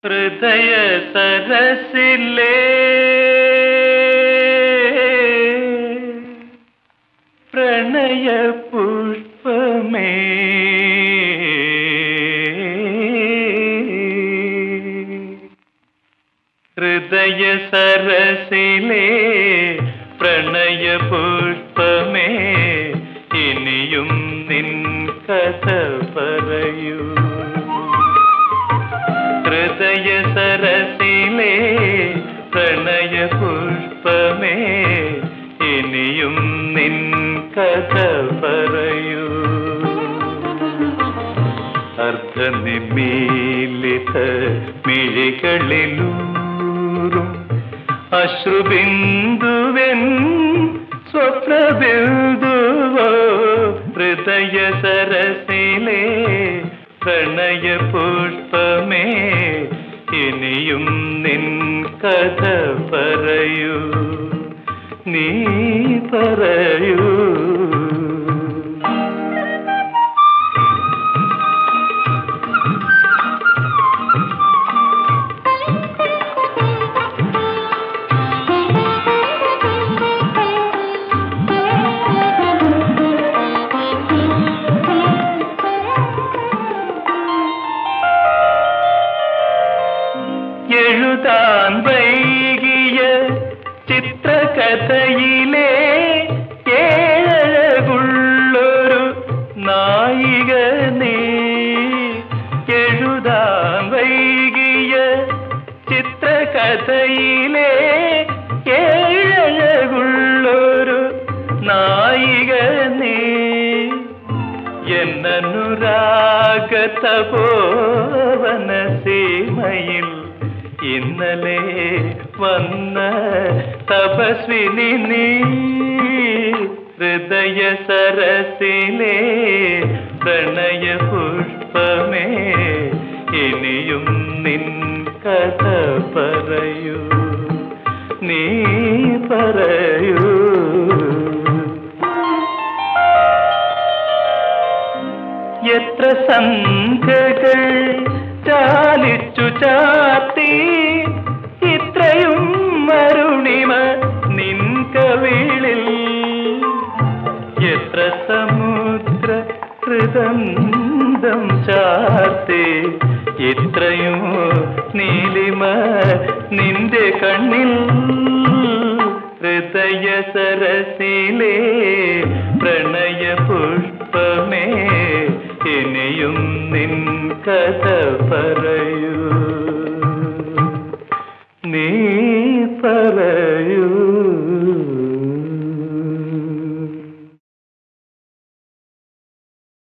ഹൃദയ സരസിലേ പ്രണയ പുഷ്പമേ ഹൃദയ സരസിലേ പ്രണയ പുഷ്പമേ ഇനിയും നിൻ കഥ പറയൂ ഹൃദയ സരസിലേ പ്രണയ പുഷ്പമേ ഇനിയും നിൻ കഥ പറയൂ അർദ്ധനിമീലിത മിഴികളിലൂറും അശ്രുബിന്ദുവൻ സ്വപ്നബിന്ദുവോ ഹൃദയ സരസിലേ പ്രണയ പുഷ്പമേ ഇനിയും നിൻ കഥ പറയൂ നീ പറയൂ എഴുതാൻ വൈകിയ ചിത്രകഥയിലെ ഏഴകുള്ളൊരു നായിക നീ എഴുതാൻ വൈകിയ ചിത്രകഥയിലെ ഏഴകുള്ളൊരു നായിക നീ എന്നനുരാഗതപോവന സീമയിൽ ഇന്നലെ വന്ന തപസ്വിനി നീ ഹൃദയ സരസിലേ പ്രണയ പുഷ്പമേ ഇനിയും നിൻ കഥ പറയൂ നീ പറയൂ എത്ര സന്ധ്യകൾ ചാലിച്ചു ചാത്തി ഇത്രയും മരുണിമ നിൻ കവിളിൽ എത്ര സമുദ്ര ഹൃദന്തം ചാർത്തി ഇത്രയും നീലിമ നിന്റെ കണ്ണിൽ ഹൃദയ സരസിലേ പ്രണയ പുഷ്പമേ ഇനിയും നിൻ കഥ പറയൂ നീ